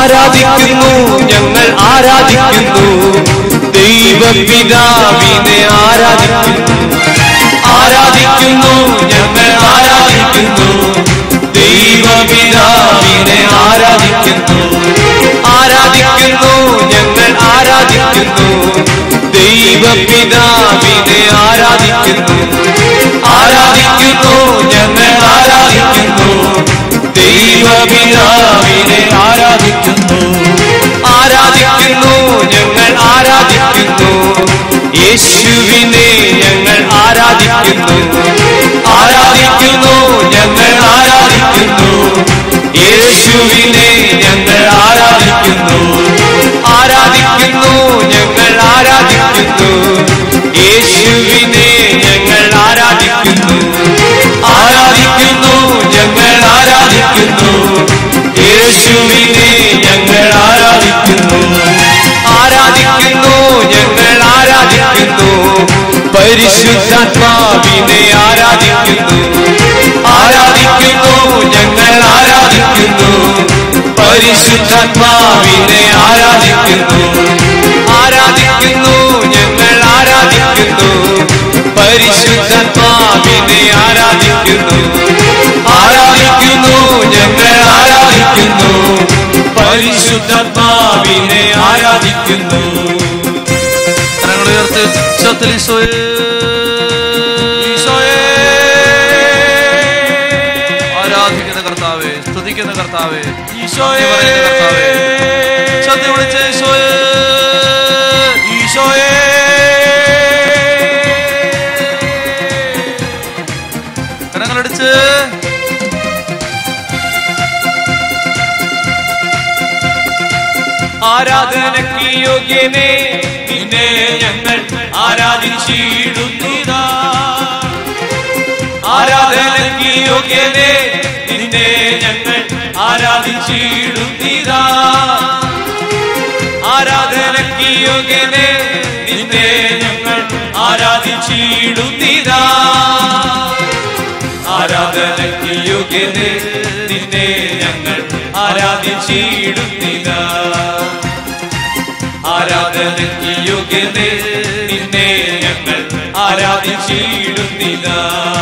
ആരാധിക്കുന്നു ഞങ്ങൾ ആരാധിക്കുന്നു ദൈവപിതാവിനെ ആരാധിക്കുന്നു ആരാധിക്കുന്നു ഞങ്ങൾ ആരാധിക്കുന്നു ദൈവപിതാവിനെ ആരാധിക്കുന്നു ആരാധിക്കുന്നു ഞങ്ങൾ ആരാധിക്കുന്നു ദൈവപിതാവിനെ ആരാധിക്കുന്നു ആരാധിക്കുന്നു ഞങ്ങൾ ആരാധിക്കുന്നു ദൈവപിതാവിനെ ആരാധിക്കുന്നു ആരാധിക്കുന്നു ഞങ്ങൾ ആരാധിക്കുന്നു യേശുവിനെ ഞങ്ങൾ ആരാധിക്കുന്നു ആരാധിക്കുന്നു ഞങ്ങൾ ആരാധിക്കുന്നു യേശുവിനെ ഞങ്ങൾ ആരാധിക്കുന്നു ആരാധിക്കുന്നു ഞങ്ങൾ ആരാധിക്കുന്നു യേശുവിനെ ഞങ്ങൾ ആരാധിക്കുന്നു ആരാധിക്കുന്നു ഞങ്ങൾ ആരാധിക്കുന്നു യേശുവിനെ ഞങ്ങൾ ആരാധിക്കുന്നു ആരാധിക്കുന്നു ഞങ്ങൾ ആരാധിക്കുന്നു പരിശുദ്ധാത്മാവിനെ ആരാധിക്കുന്നു ആരാധിക്കുന്നു ഞങ്ങൾ ആരാധിക്കുന്നു പരിശുദ്ധാത്മാവിനെ ആരാധിക്കുന്നു ആരാധിക്കുന്നു ഞങ്ങൾ ആരാധിക്കുന്നു പരിശുദ്ധാത്മാവിനെ ആരാധിക്കുന്നു ആരാധിക്കുന്നു ഞങ്ങൾ ആരാധിക്കുന്നു പരിശുദ്ധാത്മാവിനെ ആരാധിക്കുന്നു കരങ്ങൾ ഉയർത്തി ഉച്ചത്തിൽ ഈശോയെ ആരാധിക്കുന്ന കർത്താവേ സ്തുതിക്കുന്ന കർത്താവേ ഈശോയെ. നന്ദി പറയുന്ന കർത്താവേ ഉച്ചത്തിൽ വിളിച്ച ഈശോയെ ഈശോയെ കരങ്ങളടിച്ച് ആരാധനയ്ക്ക് യോഗ്യനെ നിന്നെ ഞങ്ങൾ ആരാധിച്ചിടുന്നിതാ ആരാധനയ്ക്ക് യോഗ്യനെ നിന്നെ ഞങ്ങൾ ആരാധിച്ചിടുന്നിതാ ആരാധനയ്ക്ക് യോഗ്യനെ നിന്നെ ഞങ്ങൾ ആരാധിച്ചിടുന്നിതാ ആരാധനയ്ക്ക് യോഗ്യനെ നിന്നെ ഞങ്ങൾ ആരാധിച്ചിടുന്നിതാ ആരാധനയ്ക്ക് യോഗ്യനെ നിന്നെ ഞങ്ങൾ ആരാധിച്ചിടുന്നിതാ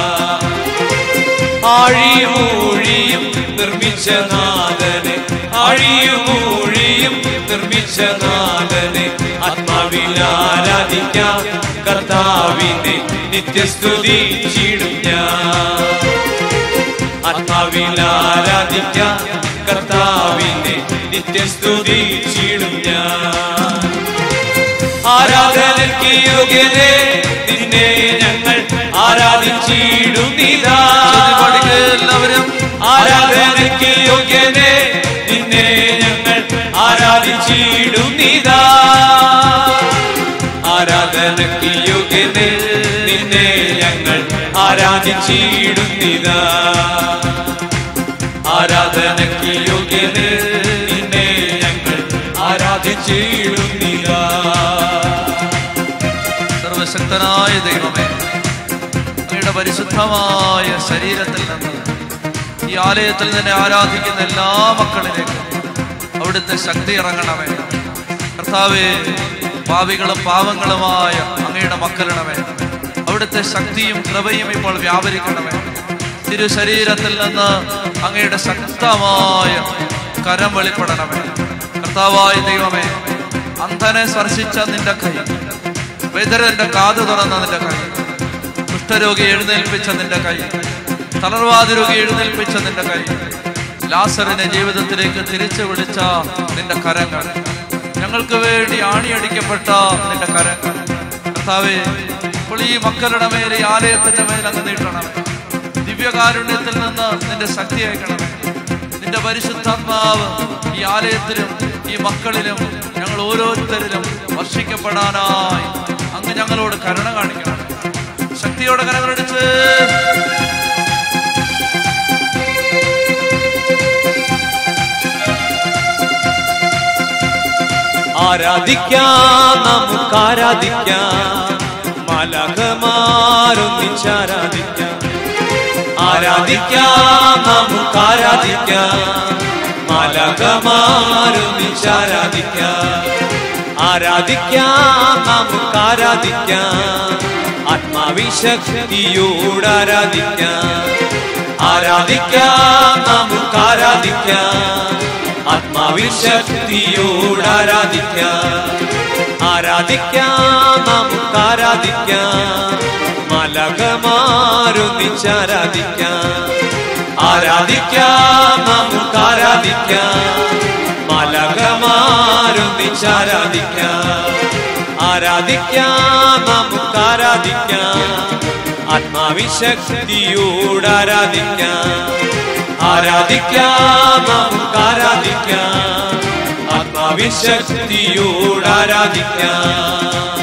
ആഴിമൂഴിയും നിർമ്മിച്ച നാഥനെ ആഴിമൂഴിയും നിർമ്മിച്ച നാഥനെ ആത്മാവിൽ ആരാധിക്കാം കർത്താവിനെ നിത്യസ്തുതി ചീടും ഞാൻ ആത്മാവിൽ ആരാധിക്കാം കർത്താവിനെ നിത്യസ്തുതി ചീടും ഞാൻ ആരാധനയ്ക്ക് യോഗ്യനെ നിന്നെ ഞങ്ങൾ ആരാധിച്ചിടുന്നിതാ പാടിക്കുക എല്ലാവരും ആരാധനയ്ക്ക് യോഗ്യനെ നിന്നെ ഞങ്ങൾ ആരാധിച്ചിടുന്നിതാ ആരാധനയ്ക്ക് യോഗ്യനെ നിന്നെ ഞങ്ങൾ ആരാധിച്ചിടുന്നിതാ ആരാധനയ്ക്ക് യോഗ്യനെ നിന്നെ ഞങ്ങൾ ആരാധിച്ചിടുന്നിതാ സർവശക്തനായ ദൈവമേ അങ്ങയുടെ പരിശുദ്ധമായ ശരീരത്തിൽ നിന്ന് ഈ ആലയത്തിൽ നിന്നെ ആരാധിക്കുന്ന എല്ലാ മക്കളിലേക്കും അവിടുത്തെ ശക്തി ഇറങ്ങണമേ കർത്താവേ പാവികളും പാവങ്ങളുമായ അങ്ങയുടെ മക്കളിടമേ അവിടുത്തെ ശക്തിയും കൃപയും ഇപ്പോൾ വ്യാപരിക്കണമേ തിരു ശരീരത്തിൽ നിന്ന് അങ്ങയുടെ ശക്തമായ കരം വെളിപ്പെടണമേ കർത്താവായ ദൈവമേ അന്ധനെ സ്പർശിച്ച നിന്റെ കൈ വിതരന്റെ കാത് തുറന്ന നിന്റെ കൈ കുഷ്ഠരോഗി എഴുന്നേൽപ്പിച്ച നിന്റെ കൈ തളർവാദ രോഗി എഴുന്നേൽപ്പിച്ച നിന്റെ കൈ ലാസറിനെ ജീവിതത്തിലേക്ക് തിരിച്ചു വിളിച്ച നിന്റെ കരങ്ങൾ ഞങ്ങൾക്ക് വേണ്ടി ആണിയടിക്കപ്പെട്ട നിന്റെ കരങ്ങൾ കർത്താവേ ഇപ്പോൾ ഈ മക്കളുടെ മേൽ ഈ ആലയത്തിന്റെ മേൽ അങ്ങ് നീട്ടണമേ ദിവ്യകാരുണ്യത്തിൽ നിന്ന് നിന്റെ ശക്തി അയക്കണമേ നിന്റെ പരിശുദ്ധാത്മാവ് ഈ ആലയത്തിലും ഈ മക്കളിലും ഞങ്ങൾ ഓരോരുത്തരിലും വർഷിക്കപ്പെടാനായി അങ്ങ് ഞങ്ങളോട് കരുണ കാണിക്കണം ശക്തിയോടെ കരങ്ങളടിച്ച് ആരാധിക്കാം നമുക്ക് ആരാധിക്കാം മലകമാരൊന്നിച്ചാരാധിക്കാം ആരാധിക്കാം നമുക്ക് ആരാധിക്കാം മാലകമാരൊന്നിച്ച് ആരാധിക്കാം ആരാധിക്കാം നമുക്ക് ആരാധിക്കാം ആത്മാവിശക്തിയോട് ആരാധിക്കാം ആരാധിക്കാം നമുക്ക് ആരാധിക്കാം ആത്മാവിശക്തിയോട് ആരാധിക്കാം ആരാധിക്കാം നമുക്ക് ആരാധിക്കാം മലകമാരൊന്നിച്ച് ആരാധിക്കാം ആരാധിക്കാം നമുക്ക് ആരാധിക്കാം മലകമാരൊന്നിച്ച് ആരാധിക്കാം ആരാധിക്കാം നമുക്ക് ആരാധിക്കാം ആത്മാവിശക്തിയോട് ആരാധിക്കാം ആരാധിക്കാം നമുക്ക് ആരാധിക്കാം ആത്മാവിശക്തിയോട് ആരാധിക്കാം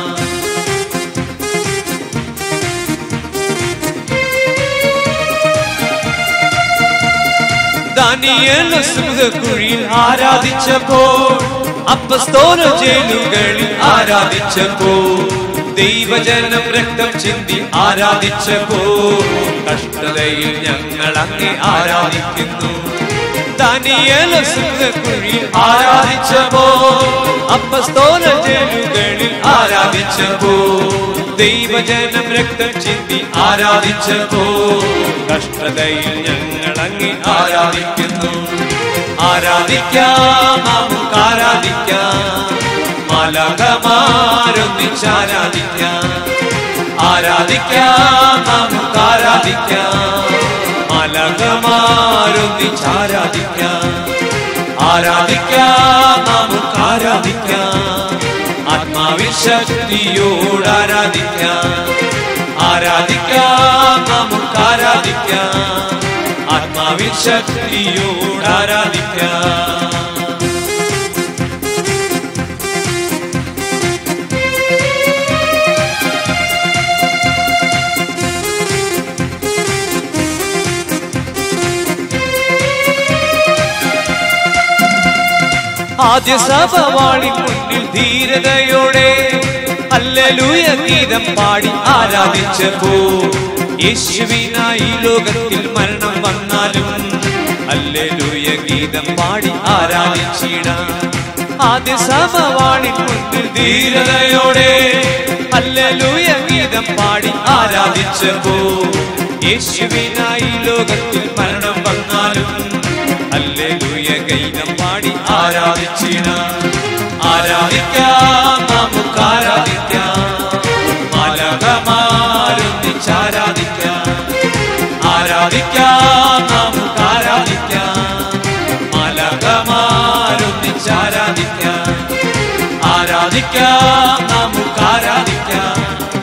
ദാനിയേൽ സുഹൃതക്കുഴിയിൽ ആരാധിച്ചപ്പോൾ അപ്പസ്തോല ജയിലുകളിൽ ആരാധിച്ചപ്പോൾ ദൈവജനം രക്തം ചിന്തി ആരാധിച്ചപ്പോൾ കഷ്ടതയിൽ ഞങ്ങൾ അങ്ങേ ആരാധിക്കുന്നു ദാനിയേൽ സുഹൃതക്കുഴിയിൽ ആരാധിച്ചപ്പോൾ അപ്പസ്തോല ജയിലുകളിൽ ആരാധിച്ചപ്പോൾ ദൈവജനം രക്തം ചിന്തി ആരാധിച്ചപ്പോ കഷ്ടതയിൽ ഞങ്ങൾ അങ്ങേ ആരാധിക്കുന്നു ആരാധിക്കാം നമുക്ക് ആരാധിക്കാം മലകമാരൊന്നിച്ച് ആരാധിക്കാം ആരാധിക്കാം നമുക്ക് ആരാധിക്കാം മലകമാരൊന്നിച്ച് ആരാധിക്കാം ആരാധിക്കാം നമുക്ക് ആരാധിക്കാം ആത്മാവിശക്തിയോട് ആരാധിക്കാം ആരാധിക്കാം നമുക്ക് ആരാധിക്കാം ആത്മാവിശക്തിയോട് ആരാധിക്കാം ആദ്യ സഭവാളി മുന്നിൽ ധീരതയോടെ അല്ലലൂയ ഗീതം പാടി ആരാധിച്ചപ്പോ യേശുവിനായി ലോകത്തിൽ മരണം വന്നാലും അല്ലലൂയ ഗീതം പാടി ആരാധിച്ചിടാം ആദ്യ സഭവാളി മുന്നിൽ ധീരതയോടെ അല്ലലൂയ ഗീതം പാടി ആരാധിച്ചപ്പോ യേശുവിനായി ലോകത്തിൽ മരണം വന്നാലും അല്ലേലൂയ ഗൈനം പാടി ആരാധിച്ചിടാം ആരാധിക്കാം നമുക്ക് ആരാധിക്കാം മലകമാരൊന്നിച്ച് ആരാധിക്കാം ആരാധിക്കാം നമുക്ക് ആരാധിക്കാം മലകമാരൊന്നിച്ച് ആരാധിക്കാം ആരാധിക്കാം നമുക്ക് ആരാധിക്കാം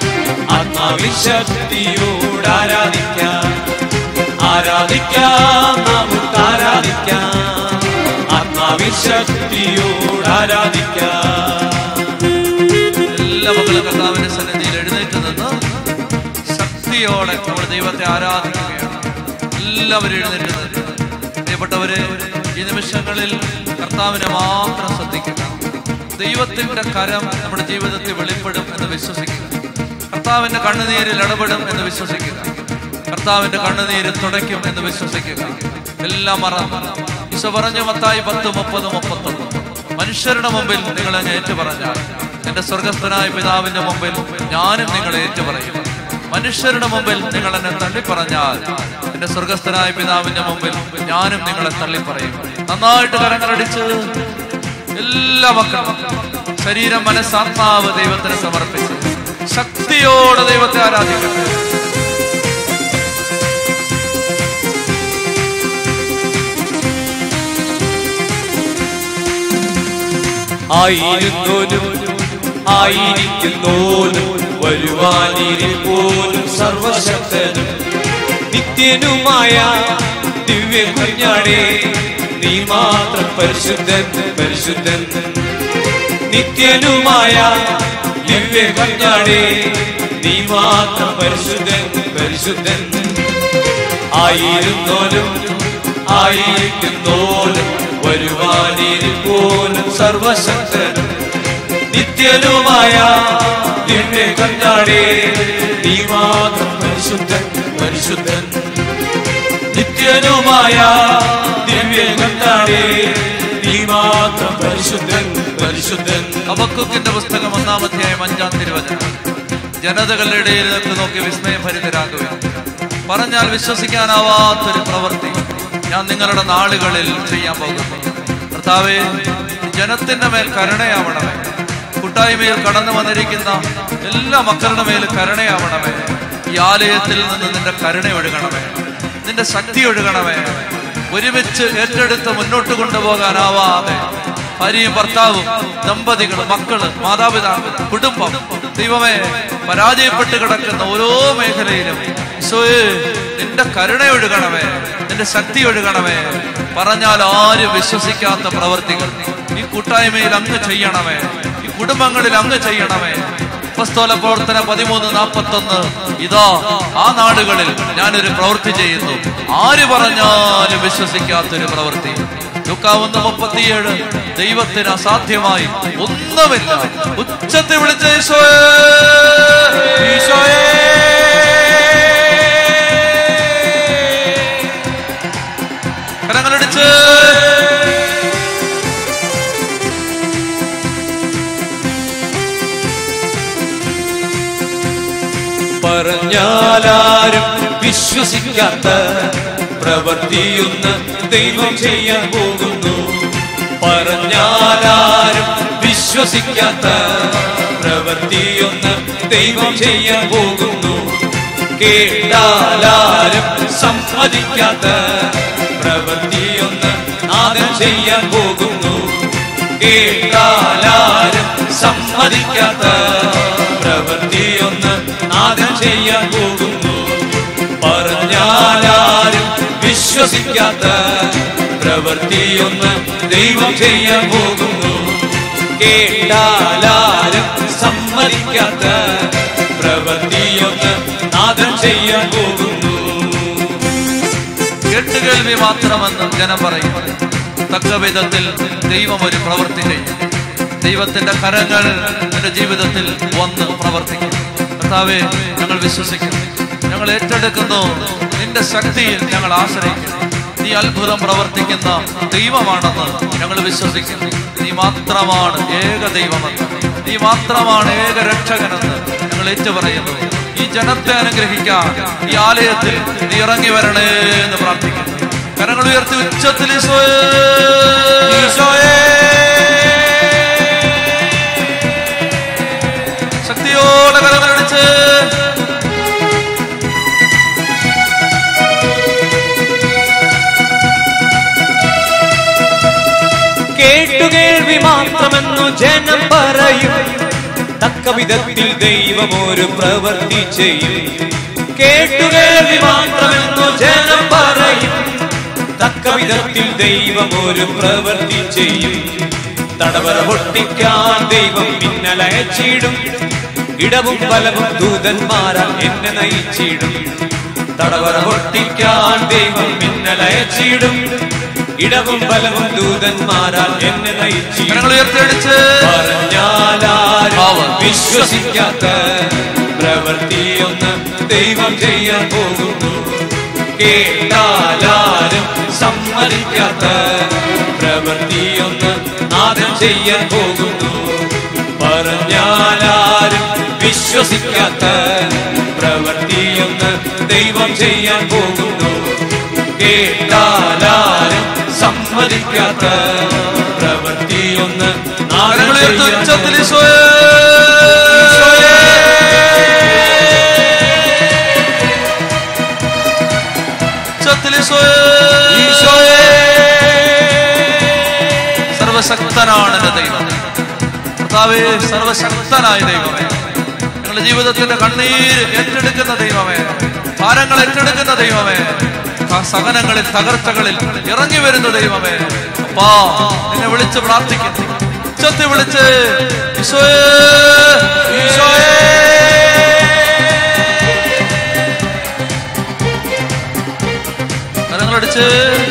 ആത്മാവിശക്തിയോട് ആരാധിക്കാം ആരാധിക്കാം നമുക്ക് ആരാധിക്കാം ആത്മാവിശക്തിയോട് ആരാധിക്കാം എല്ലാ മക്കളും കർത്താവിന്റെ സന്നിധിയിൽ എഴുന്നേറ്റ് നിന്ന് ശക്തിയോടെ നമ്മൾ ദൈവത്തെ ആരാധിക്കുകയാണ് എല്ലാവരും എഴുന്നേറ്റ് നിന്ന് പ്രിയപ്പെട്ടവരെ ഈ നിമിഷങ്ങളിൽ കർത്താവിനെ മാത്രം ശ്രദ്ധിക്കുക ദൈവത്തിന്റെ കരം നമ്മുടെ ജീവിതത്തിൽ വെളിപ്പെടും എന്ന് വിശ്വസിക്കുക കർത്താവിന്റെ കണ്ണുനീരിൽ ഇടപെടും എന്ന് വിശ്വസിക്കുക കർത്താവിന്റെ കണ്ണുനീര് തുടയ്ക്കും എന്ന് വിശ്വസിക്കുക എല്ലാം മറന്ന് ഈശോ പറഞ്ഞു മത്തായി പത്ത് മുപ്പത് മുപ്പത്തൊന്ന് മനുഷ്യരുടെ മുമ്പിൽ നിങ്ങൾ എന്നെ ഏറ്റു പറഞ്ഞാൽ എന്റെ സ്വർഗസ്ഥനായ പിതാവിന്റെ മുമ്പിൽ ഞാനും നിങ്ങളെ ഏറ്റു പറയും മനുഷ്യരുടെ മുമ്പിൽ നിങ്ങൾ എന്നെ തള്ളി പറഞ്ഞാൽ എന്റെ സ്വർഗസ്ഥനായ പിതാവിന്റെ മുമ്പിൽ ഞാനും നിങ്ങളെ തള്ളി പറയും നന്നായിട്ട് കരങ്ങളടിച്ച് എല്ലാ മക്കളും ശരീരം മനസ്സാത്മാവ് ദൈവത്തിന് സമർപ്പിച്ച് ശക്തിയോടെ ദൈവത്തെ ആരാധിക്കട്ടെ ആയിരുന്നോനും ആയിരിക്കുന്നോനും വരുവാനിരിപ്പോനും സർവശക്തനും നിത്യനുമായ ദിവ്യ കുഞ്ഞാടേ നീ മാത്രം പരിശുദ്ധൻ പരിശുദ്ധൻ നിത്യനുമായ ദിവ്യ കുഞ്ഞാടേ നീ മാത്രം പരിശുദ്ധൻ പരിശുദ്ധൻ ആയിരുന്നോലും ആയിരിക്കുന്നോലും വരുവാനിരിപ്പോലും സർവശക്തനും നിത്യനുമായ നിന്നെ കണ്ടാടേ നീ മാത്രം പരിശുദ്ധൻ പരിശുദ്ധൻ നിത്യനുമായ ദിവ്യ കണ്ടാടേ അബക്കുക്കിന്റെ പുസ്തകം ഒന്നാമധ്യായം അഞ്ചാം തിരുവചനം ജനതകളുടെ ഇടയിൽ നിനക്ക് നോക്കി വിസ്മയഭരിതരാകുകയാണ് പറഞ്ഞാൽ വിശ്വസിക്കാനാവാത്തൊരു പ്രവൃത്തി ഞാൻ നിങ്ങളുടെ നാളുകളിൽ ചെയ്യാൻ പോകുന്നു കർത്താവേ ജനത്തിന്റെ മേൽ കരുണയാവണമേ കൂട്ടായ്മയിൽ കടന്നു വന്നിരിക്കുന്ന എല്ലാ മക്കളുടെ മേൽ കരുണയാവണമേ ഈ ആലയത്തിൽ നിന്ന് നിന്റെ കരുണ ഒഴുകണമേ നിന്റെ ശക്തി ഒഴുകണമേ ഒരുമിച്ച് ഏറ്റെടുത്ത് മുന്നോട്ട് കൊണ്ടുപോകാനാവാതെ ഭാര്യയും ഭർത്താവും ദമ്പതികൾ മക്കള് മാതാപിതാക്കൾ കുടുംബം ദൈവമേ പരാജയപ്പെട്ട് കിടക്കുന്ന ഓരോ മേഖലയിലും ഈശോയെ നിന്റെ കരുണ ഒഴുകണമേ നിന്റെ ശക്തി ഒഴുകണമേ പറഞ്ഞാൽ ആരും വിശ്വസിക്കാത്ത പ്രവർത്തികൾ ഈ കൂട്ടായ്മയിൽ അങ്ങ് ചെയ്യണമേ ഈ കുടുംബങ്ങളിൽ അങ്ങ് ചെയ്യണമേ അപ്പസ്തോല പ്രവർത്തന പതിമൂന്ന് നാൽപ്പത്തി ഒന്ന് ഇതാ ആ നാടുകളിൽ ഞാനൊരു പ്രവൃത്തി ചെയ്യുന്നു ആര് പറഞ്ഞാലും വിശ്വസിക്കാത്തൊരു പ്രവൃത്തി ദുഃഖാവുന്ന മുപ്പത്തിയേഴ് ദൈവത്തിന് അസാധ്യമായി ഒന്നുമില്ല ഉച്ചത്തിൽ വിളിച്ച ഈശോയേ ഈശോയേ കരങ്ങളടിച്ച് പറഞ്ഞാലാരും വിശ്വസിക്കാത്ത പ്രവൃത്തിയൊന്ന് ദൈവം ചെയ്യാൻ പോകുന്നു പറഞ്ഞാലാരും വിശ്വസിക്കാത്ത പ്രവൃത്തിയൊന്ന് ദൈവം ചെയ്യാൻ പോകുന്നു കേട്ടാലാരും സമ്മതിക്കാത്ത പ്രവൃത്തിയൊന്ന് നാദം ചെയ്യാൻ പോകുന്നു കേട്ടാലാരും സമ്മതിക്കാത്ത പ്രവൃത്തിയൊന്ന് നാദം ചെയ്യാൻ പോകുന്നു പറഞ്ഞാലാരും വിശ്വസിക്കാത്ത പ്രവൃത്തിയൊന്ന് ദൈവം ചെയ്യാൻ പോകുന്നു കേട്ടാലാരും സമ്മതിക്കാത്ത പ്രവൃത്തിയൊന്ന് നാദം ചെയ്യാൻ പോകുന്നു കേട്ടുകേൾവി മാത്രമെന്ന് ജനം പറയും തക്ക വിധത്തിൽ ദൈവം ഒരു പ്രവൃത്തി ചെയ്യും ദൈവത്തിന്റെ കരങ്ങൾ നിന്റെ ജീവിതത്തിൽ വന്ന് പ്രവർത്തിക്കും കർത്താവെ ഞങ്ങൾ വിശ്വസിക്കുന്നു ഞങ്ങൾ ഏറ്റെടുക്കുന്നു നിന്റെ ശക്തിയിൽ ഞങ്ങൾ ആശ്രയിക്കുന്നു നീ അത്ഭുതം പ്രവർത്തിക്കുന്ന ദൈവമാണെന്ന് ഞങ്ങൾ വിശ്വസിക്കുന്നു നീ മാത്രമാണ് ഏക ദൈവമെന്ന് നീ മാത്രമാണ് ഏക രക്ഷകനെന്ന് ഞങ്ങൾ ഏറ്റുപറയുന്നു ഈ ജനത്തെ അനുഗ്രഹിക്കാൻ ഈ ആലയത്തിൽ നീ ഇറങ്ങി വരണേ എന്ന് പ്രാർത്ഥിക്കുന്നു കരങ്ങൾ ഉയർത്തി ഉച്ചത്തിൽ ഈശോയേ. ഈശോയേ ശക്തിയോടെ കരങ്ങളടിച്ച് കേട്ടുകേൾവി മാത്രമെന്നു ജനം പറയും തക്ക വിധത്തിൽ ദൈവം ഒരു പ്രവൃത്തി ചെയ്യും കേട്ടുകേൾവി മാത്രമെന്നു ജനം പറയും തക്ക വിധത്തിൽ ദൈവം ഒരു പ്രവൃത്തി ചെയ്യും തടവറ പൊട്ടിക്കാൻ ദൈവം മിന്നലയച്ചിടും ഇടവും ബലവും ദൂതന്മാരാൽ എന്നെ നയിച്ചിടും തടവറ പൊട്ടിക്കാൻ ദൈവം മിന്നലയച്ചിടും ഇടവും ബലവും ദൂതന്മാരാൽ എന്നെ നയിച്ചിടും കരങ്ങൾ ഉയർത്തിയടിച്ച് പറഞ്ഞാലാരും ആവൻ. വിശ്വസിക്കാത്ത പ്രവൃത്തിയൊന്ന് ദൈവം ചെയ്യാൻ പോകുന്നു കേട്ടാലാരും സമ്മതിക്കാത്ത പ്രവൃത്തിയൊന്ന് നാദം ചെയ്യാൻ പോകുന്നു പറഞ്ഞാലാരും വിശ്വസിക്കാത്ത പ്രവൃത്തിയൊന്ന് ദൈവം ചെയ്യാൻ പോകുന്നു കേട്ടാലാരും സമ്മതിക്കാത്ത പ്രവൃത്തിയൊന്ന് നാദം കരങ്ങൾ ഉയർത്തി ചെയ്യാൻ ഉച്ചത്തിൽ പോകുന്നു. ഈശോയേ. ഉച്ചത്തിൽ ഈശോയേ. സർവശക്തനാണ് എന്റെ ദൈവം കർത്താവേ സർവശക്തനായ ദൈവമേ ഞങ്ങളുടെ ജീവിതത്തിന്റെ കണ്ണീര് ഏറ്റെടുക്കുന്ന ദൈവമേ ഭാരങ്ങൾ ഏറ്റെടുക്കുന്ന ദൈവമേ ആ സഹനങ്ങളിൽ തകർച്ചകളിൽ ഇറങ്ങി വരുന്ന ദൈവമേ അപ്പാ എന്നെ വിളിച്ച് പ്രാർത്ഥിക്കുന്നു ഉച്ചത്തിൽ വിളിച്ച് ഈശോയേ ഈശോയേ കരങ്ങളടിച്ച്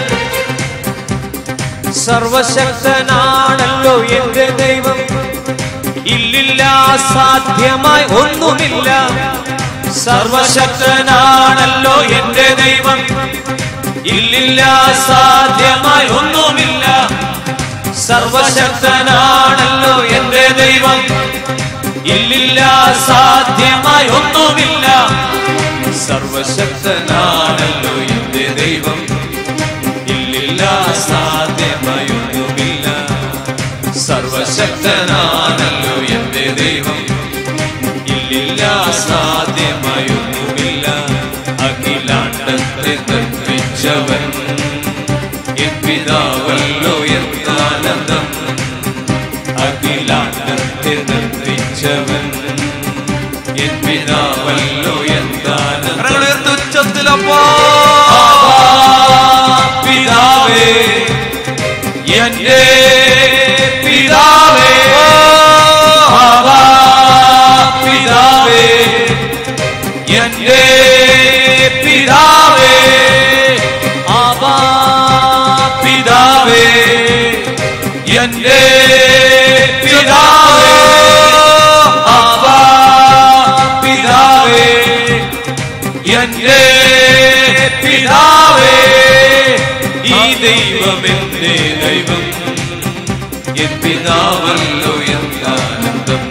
സർവശക്തനാണല്ലോ എന്റെ ദൈവം ഇല്ലില്ല സാധ്യമായി ഒന്നുമില്ല സർവശക്തനാണല്ലോ എന്റെ ദൈവം ഇല്ലില്ല സാധ്യമായി ഒന്നുമില്ല സർവശക്തനാണല്ലോ എന്റെ ദൈവം അസാധ്യമായി ഒന്നുമില്ല സർവശക്തനാണല്ലോ എന്റെ ദൈവം ഇല്ലില്ല അസാധ്യമായി ഒന്നുമില്ല സർവശക്തനാണല്ലോ എന്റെ ദൈവം ഇല്ലില്ല അസാധ്യമായി ഒന്നുമില്ല അഖിലാണ്ടത്തെ നിർമ്മിച്ചവൻ എൻ പിതാവല്ലോ എന്താനന്ദം അഖിലാണ്ടത്തെ നിർമ്മിച്ചവൻ എൻ പിതാവല്ലോ എന്താനന്ദം കരങ്ങൾ ഉയർത്തി ഉച്ചത്തിലപ്പോ പിതാവേ എന്റെ പിതാവേ ആവാ പിതാവേ എന്റെ പിതാവേ ആവാ പിതാവേ എന്റെ പിതാവേ ആവാ പിതാവേ എന്റെ പിതാവേ ഈ ദൈവം എന്റെ ദൈവം എൻ പിതാവല്ലോ എന്താനന്ദം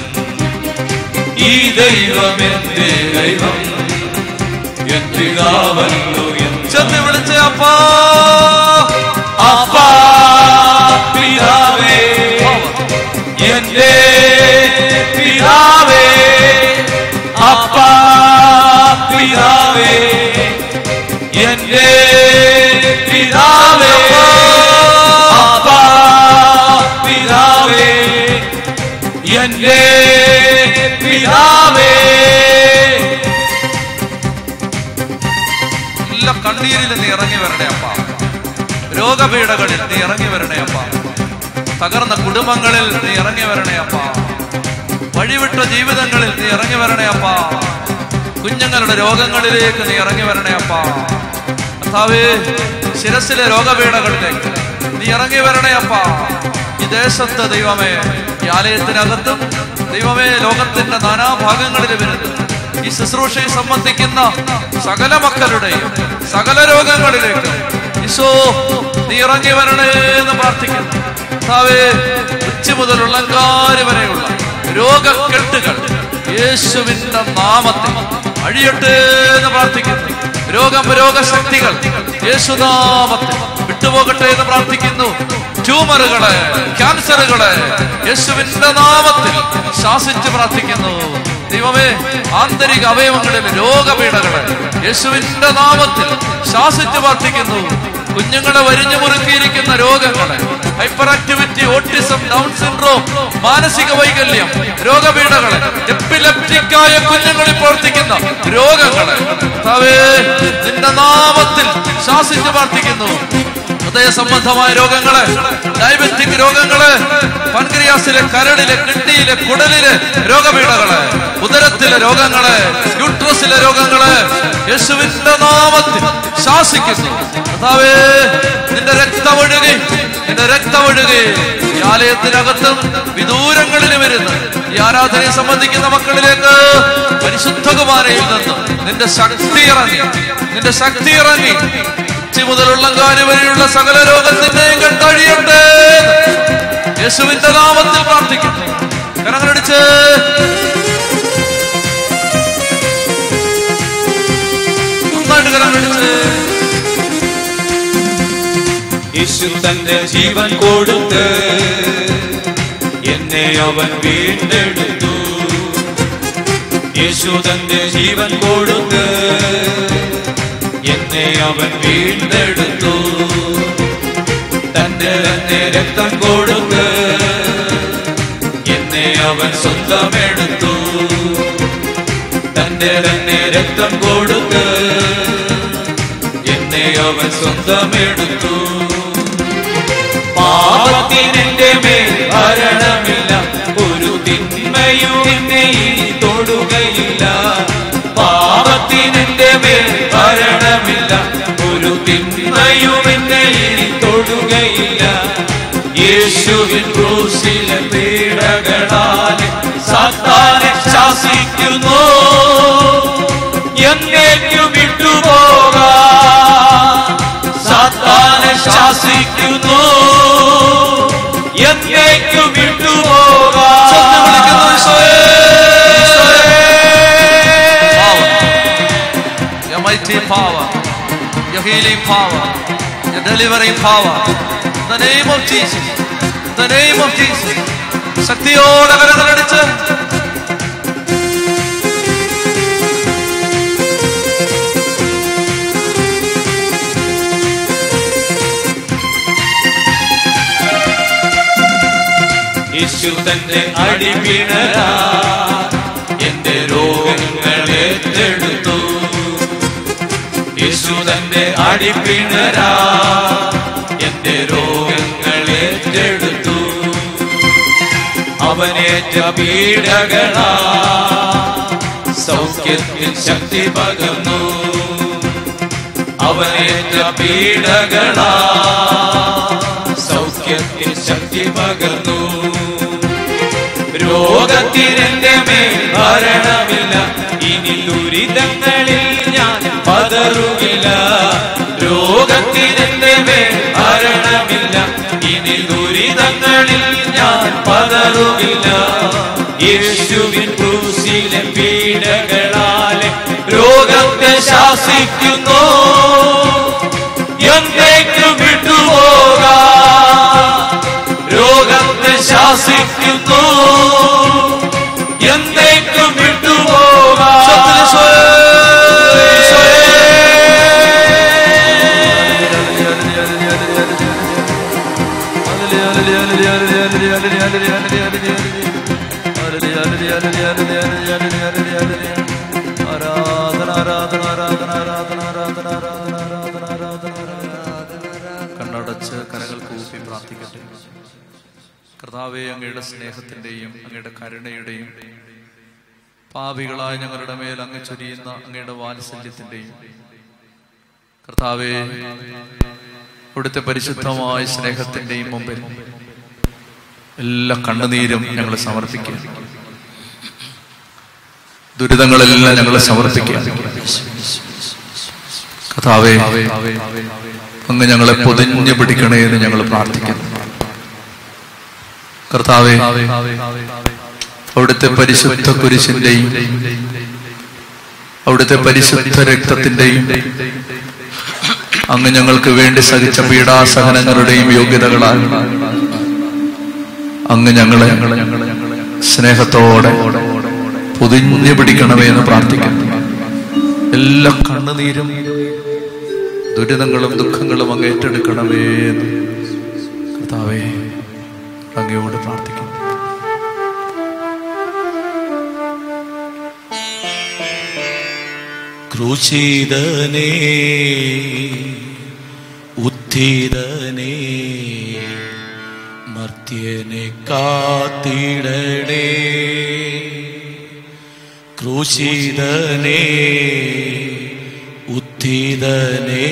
ഈ ദൈവം എന്റെ ദൈവം എൻ പിതാവല്ലോ ചെന്ന് വിളിച്ച് അപ്പാ അപ്പാ പിതാവേ എന്റെ പിതാവേ അപ്പാ പിതാവേ എന്റെ പിതാവേ അപ്പാ പിതാവേ എന്റെ പിതാവേ എല്ലാ കണ്ണീരിൽ നീ ഇറങ്ങി വരണേ അപ്പ രോഗപീഠകളിൽ നീ ഇറങ്ങി വരണേ അപ്പ തകർന്ന കുടുംബങ്ങളിൽ നീ ഇറങ്ങി വരണേ അപ്പ വഴിവിട്ട ജീവിതങ്ങളിൽ നീ ഇറങ്ങി വരണേ അപ്പ കുഞ്ഞുങ്ങളുടെ രോഗങ്ങളിലേക്ക് നീ ഇറങ്ങി വരണേ അപ്പ കർത്താവേ ശിരസിലെ രോഗപീഠകളിലേക്ക് നീ ഇറങ്ങി വരണേ അപ്പ ഈ ദേശത്ത് ദൈവമേ ഈ ആലയത്തിനകത്തും ദൈവമേ ലോകത്തിന്റെ നാനാഭാഗങ്ങളിൽ വരുന്നു ഈ ശുശ്രൂഷയെ സംബന്ധിക്കുന്ന സകല മക്കളുടെയും സകല രോഗങ്ങളിലേക്ക് ഈശോ നീ ഇറങ്ങി വരണേ എന്ന് പ്രാർത്ഥിക്കുന്നു കർത്താവേ ഉച്ച മുതൽ ഉള്ളങ്കാരി വരെയുള്ള രോഗക്കെട്ടുകൾ യേശുവിന്റെ നാമത്തിൽ അഴിയട്ടെ എന്ന് പ്രാർത്ഥിക്കുന്നു രോഗം രോഗശക്തികൾ യേശുനാമത്തിൽ വിട്ടുപോകട്ടെ എന്ന് പ്രാർത്ഥിക്കുന്നു ട്യൂമറുകള് ക്യാൻസറുകള് യേശുവിന്റെ നാമത്തിൽ ശാസിച്ച് പ്രാർത്ഥിക്കുന്നു ദൈവമേ ആന്തരിക അവയവങ്ങളിൽ രോഗപീഠകള് യേശുവിന്റെ നാമത്തിൽ ശാസിച്ച് പ്രാർത്ഥിക്കുന്നു കുഞ്ഞുങ്ങളെ വരിഞ്ഞു മുറുക്കിയിരിക്കുന്ന രോഗങ്ങള് hyper activity autism Down syndrome മാനസിക വൈകല്യം രോഗപീഠകള് എപ്പിലെപ്റ്റിക്കായ കുഞ്ഞുങ്ങളിൽ പ്രവർത്തിക്കുന്ന രോഗങ്ങള് കർത്താവേ, നിന്റെ നാമത്തിൽ ശാസിച്ച് പ്രാർത്ഥിക്കുന്നു ഹൃദയ സംബന്ധമായ രോഗങ്ങള് ഡയബറ്റിക് രോഗങ്ങള് പൻക്രിയാസിലെ കരളിലെ കിഡ്നിയിലെ കുടലിലെ രോഗപീഠകള് ഉദരത്തിലെ രോഗങ്ങള് യൂട്രസിലെ രോഗങ്ങള് യേശുവിന്റെ നാമത്തിൽ ശാസിക്കുന്നു കർത്താവേ നിന്റെ രക്തമൊഴുകി നിന്റെ രക്തമൊഴുകി ഈ ആലയത്തിനകത്തും വിദൂരങ്ങളിലും ഇരുന്ന് ഈ ആരാധനയെ സംബന്ധിക്കുന്ന മക്കളിലേക്ക് പരിശുദ്ധ കുമാരയിൽ നിന്ന് നിന്റെ ശക്തി ഇറങ്ങി നിന്റെ ശക്തി ഇറങ്ങി ഉച്ചി മുതലുള്ള കാര്യം വരെയുള്ള സകല രോഗത്തിന്റെയും കണ്ടഴിയട്ടെ യേശുവിന്റെ നാമത്തിൽ പ്രാർത്ഥിക്കുന്നു കരങ്ങളടിച്ച് നന്നായിട്ട് കരങ്ങളടിച്ച് യേശു തന്റെ ജീവൻ കൊടുത്ത് എന്നെ അവൻ വീണ്ടെടുത്തു യേശു തന്റെ ജീവൻ കൊടുത്ത് എന്നെ അവൻ വീണ്ടെടുത്തു തന്റെ തന്നെ രക്തം കൊടുത്ത് എന്നെ അവൻ സ്വന്തമെടുത്തു തന്റെ തന്നെ രക്തം കൊടുത്ത് എന്നെ അവൻ സ്വന്തമെടുത്തു പാപത്തിനെന്റെ മേൽ ഭരണമില്ല ഒരു തിന്മയും എന്നെ ഇനി തൊടുകയില്ല പാപത്തിനെന്റെ മേൽ ഭരണമില്ല ഒരു തിന്മയും എന്നെ ഇനി തൊടുകയില്ല യേശുവിൻ ക്രൂശിലെ പീഡകളാലെ സാത്താനെ ശാസിക്കുന്നു എന്നേക്കു വിട്ടുപോകാ സാത്താനെ ശാസിക്കുന്നു എന്നേക്കു വിട്ടുപോകാ ശബ്ദം വിളിക്കുന്നു ഈശോയേ. mighty power, your healing power, your delivering power. In the name of Jesus. In the name of Jesus. ശക്തിയോടെ കരങ്ങളടിച്ച് യേശു തന്റെ അടിപിണരാ എന്റെ രോഗങ്ങൾ ഏറ്റെടുത്തു യേശു തന്റെ അടിപിണരാ എന്റെ രോഗങ്ങൾ ഏറ്റെടുത്തു അവനേറ്റ പീഡകളാ സൗഖ്യത്തിൽ ശക്തി പകർന്നു അവനേറ്റ പീഡകളാ സൗഖ്യത്തിൽ ശക്തി പകർന്നു രോഗത്തിനെന്റെ മേൽ ഭരണമില്ല ഇനി ദുരിതങ്ങളിൽ ഞാൻ പതറുകില്ല രോഗത്തിനെന്റെ മേൽ ഭരണമില്ല ഇനി ദുരിതങ്ങളിൽ ഞാൻ പതറുകില്ല യേശുവിൻ ക്രൂശിലെ പീഡകളാലെ രോഗത്തെ ശാസിക്കുന്നു എന്നേക്കും വിട്ടുപോകാം രോഗത്തെ ശാസിക്കുന്നു എന്നേക്കും വിട്ടുപോകാം ആരാധന ആരാധന ആരാധന ആരാധന ആരാധന ആരാധന ആരാധന ആരാധന ആരാധന കണ്ണടച്ച് കരകൾ കൂപ്പി പ്രാർത്ഥിക്കട്ടെ കർത്താവെ അങ്ങയുടെ സ്നേഹത്തിന്റെയും അങ്ങയുടെ കരുണയുടെയും പാപികളായ ഞങ്ങളുടെ മേൽ അങ്ങ് ചൊരിയുന്ന അങ്ങയുടെ വാത്സല്യത്തിന്റെയും കർത്താവെ അവിടുത്തെ പരിശുദ്ധമായ സ്നേഹത്തിന്റെയും മുമ്പിൽ എല്ലാ കണ്ണുനീരും ഞങ്ങൾ സമർപ്പിക്കുക ദുരിതങ്ങളെല്ലാം ഞങ്ങൾ സമർപ്പിക്കുക കഥാവേ അങ്ങ് ഞങ്ങളെ പൊതിഞ്ഞു പിടിക്കണേ എന്ന് ഞങ്ങൾ പ്രാർത്ഥിക്കുന്നു കർത്താവേ അവിടുത്തെ പരിശുദ്ധ കുരിശിന്റെയും അവിടുത്തെ പരിശുദ്ധ രക്തത്തിന്റെയും അങ്ങ് ഞങ്ങൾക്ക് വേണ്ടി സഹിച്ച പീഡാസഹനങ്ങളുടെയും യോഗ്യതകളാൽ അങ്ങ് ഞങ്ങളെ സ്നേഹത്തോടെ പൊതിഞ്ഞു പിടിക്കണമേ എന്ന് പ്രാർത്ഥിക്കുന്നു എല്ലാ കണ്ണുനീരും ദുരിതങ്ങളും ദുഃഖങ്ങളും അങ്ങ് ഏറ്റെടുക്കണമേ എന്ന് കർത്താവേ അങ്ങയോട് പ്രാർത്ഥിക്കുന്നു ക്രൂശിതനേ ഉദ്ധിതനേ മർത്യനെ കാത്തിടണേ ക്രൂശിതനേ ഉദ്ധിതനേ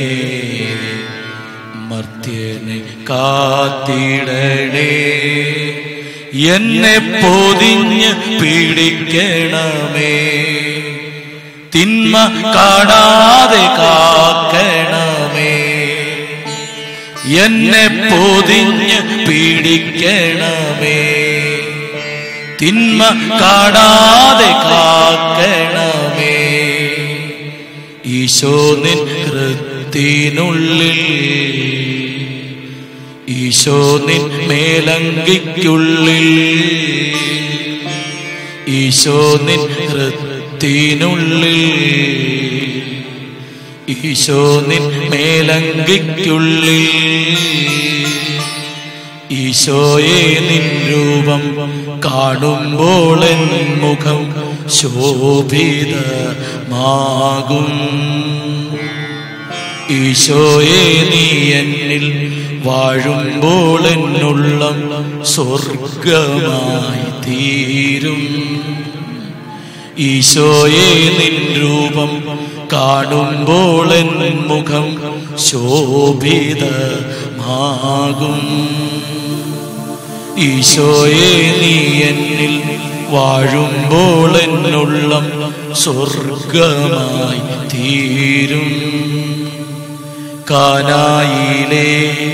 മർത്യനെ കാത്തിടണേ എന്നെ പൊതിഞ്ഞ് പീഡിക്കണമേ തിന്മ കാണാതെ കാക്കണമേ എന്നെ പൊതിഞ്ഞ് പീഡിക്കണമേ തിന്മ കാണാതെ കാക്കണമേ ഈശോ നിൻ കൃത്തിനുള്ളിൽ ഈശോ നിൻ മേലങ്കിക്കുള്ളിൽ ഈശോ നിൻ കൃത്തിനുള്ളിൽ ഈശോ നിൻ മേലങ്കിക്കുള്ളിൽ ഈശോയെ നിൻ രൂപം കാണുമ്പോൾ എൻ മുഖം ശോഭിതമാകും ഈശോയെ നീ എന്നിൽ വാഴുമ്പോൾ എന്നുള്ളം സ്വർഗമായി തീരും ഈശോയെ നിൻ രൂപം കാണുമ്പോൾ എൻ മുഖം ശോഭിതമാകും ഈശോയെ നീ എന്നിൽ വാഴുമ്പോൾ എന്നുള്ളം സ്വർഗമായി തീരും കാനായിലെ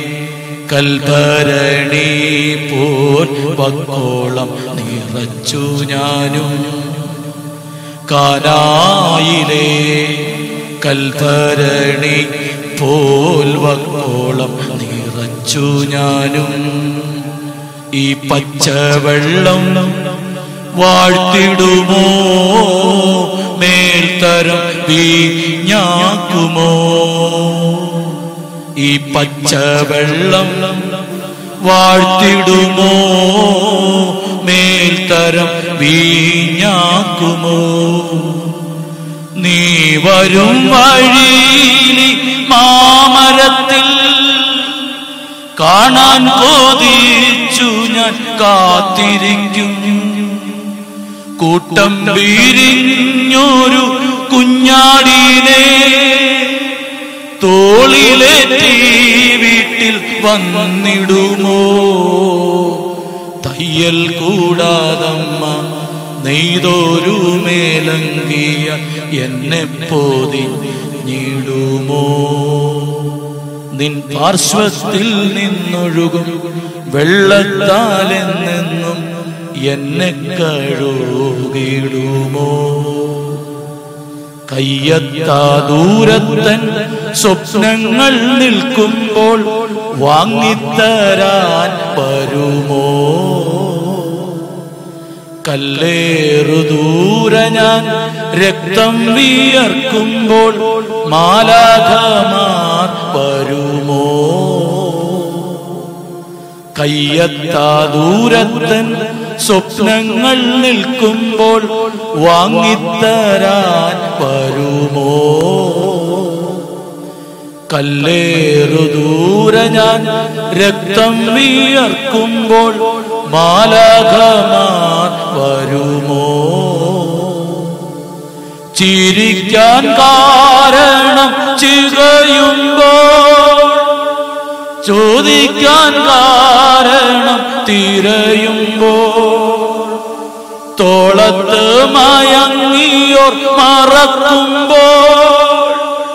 കൽഭരണി പോൽ വക്കോളം നിറച്ചു ഞാനും കാനായിലെ കൽഭരണി പോൽ വക്കോളം നിറച്ചു ഞാനും ഈ പച്ചവെള്ളം വാഴ്ത്തിടുമോ മേൽത്തരം വീഞ്ഞാക്കുമോ ഈ പച്ചവെള്ളം വാഴ്ത്തിടുമോ മേൽത്തരം വീഞ്ഞാക്കുമോ നീ വരും വഴിയിൽ മാമരത്തിൽ കാണാൻ കൊതിച്ചു ഞാൻ കാത്തിരിക്കും കൂട്ടം വിരിഞ്ഞൊരു കുഞ്ഞാടിനെ തോളിലേറ്റി വീട്ടിൽ വന്നിടുമോ തയ്യൽ കൂടാതമ്മ നെയ്തൊരു മേലങ്കിയ എന്നെ പോതിഞ്ഞിടുമോ നിൻ പാർശ്വത്തിൽ നിന്നൊഴുകും വെള്ളത്താലെന്നെന്നും എന്നെ കഴുകിടുമോ കയ്യത്താ ദൂരത്തൻ സ്വപ്നങ്ങൾ നിൽക്കുമ്പോൾ വാങ്ങിത്തരാൻ വരുമോ കല്ലേറു ദൂര ഞാൻ രക്തം വിയർക്കുമ്പോൾ മാലാഖമാർ വരുമോ കയ്യത്താ ദൂരത്തൻ സ്വപ്നങ്ങൾ നിൽക്കുമ്പോൾ വാങ്ങിത്തരാൻ വരുമോ കല്ലേറു ദൂര ഞാൻ രക്തം വിയർക്കുമ്പോൾ മാലാഖമാർ വരുമോ ചിരിക്കാൻ കാരണം ചികയുമ്പോൾ ചോദിക്കാൻ കാരണം തിരയുമ്പോൾ തോളത്ത് മയങ്ങിയോർ മറക്കുമ്പോൾ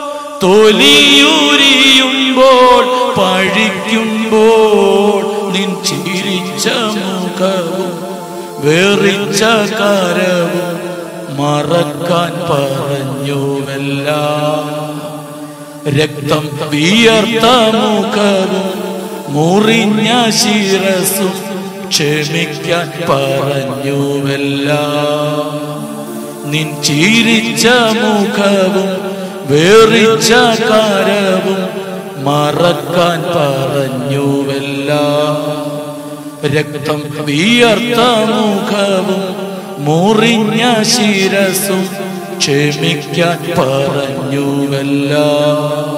തൊലിയുരിയുമ്പോൾ പഴിക്കുമ്പോൾ നിൻ ചിരിച്ച മുഖവും വെറിച്ച കരവും മറക്കാൻ പറഞ്ഞുവെല്ലാം രക്തം വിയർത്ത മുഖവും മുറിഞ്ഞ ശിരസും ക്ഷമിക്കാൻ പറഞ്ഞുവെല്ലാം നിൻ ചിരിച്ച മുഖവും വേറിച്ച കരവും മറക്കാൻ പറഞ്ഞുവെല്ലാം രക്തം വിയർത്ത മുഖവും മുറിഞ്ഞ ശിരസും ക്ഷമിക്കാൻ പറഞ്ഞുവെല്ലാം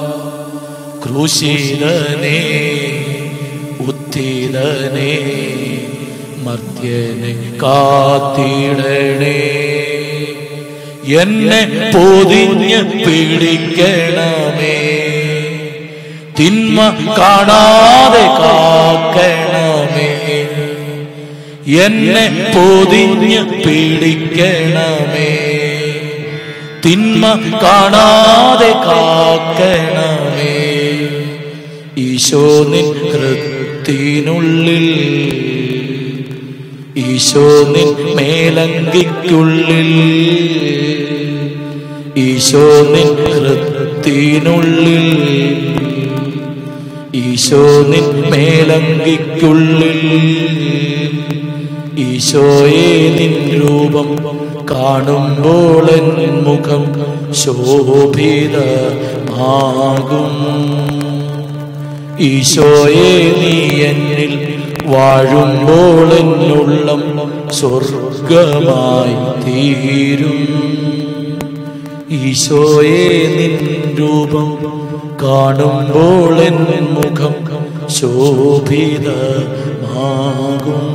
ക്രൂശിതനേ ഉത്തിതനേ മർത്യനെ കാത്തിടണേ എന്നെ പൊതിഞ്ഞ് പിടിക്കണമേ തിന്മ കാണാതെ കാക്കണമേ എന്നെ പൊതിഞ്ഞ് പിടിക്കണമേ തിന്മ കാണാതെ കാക്കണമേ ഈശോ നിൻ കൃത്തിനുള്ളിൽ ഈശോ നിൻ മേലങ്കിക്കുള്ളിൽ ഈശോ നിൻ കൃത്തിനുള്ളിൽ ഈശോ നിൻ മേലങ്കിക്കുള്ളിൽ ഈശോയെ നിൻ രൂപം കാണുമ്പോൾ എൻ മുഖം ശോഭിതമാകും ഈശോയെ നീ എന്നിൽ വാഴുമ്പോൾ എന്നുള്ളം സ്വർഗമായി തീരും ഈശോയെ നിൻ രൂപം കാണുമ്പോൾ എൻ മുഖം ശോഭിതമാകും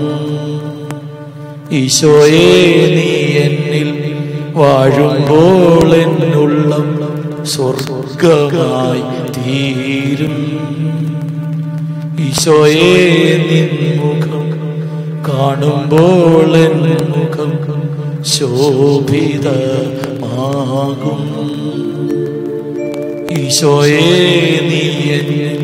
ഈശോയെ നീ എന്നിൽ വാഴുമ്പോൾ എന്നുള്ളം സ്വർഗമായി തീരും ഈശോയെ നിൻ മുഖം കാണുമ്പോൾ എൻ മുഖം ശോഭിതമാകും ഈശോയെ നീ എന്നിൽ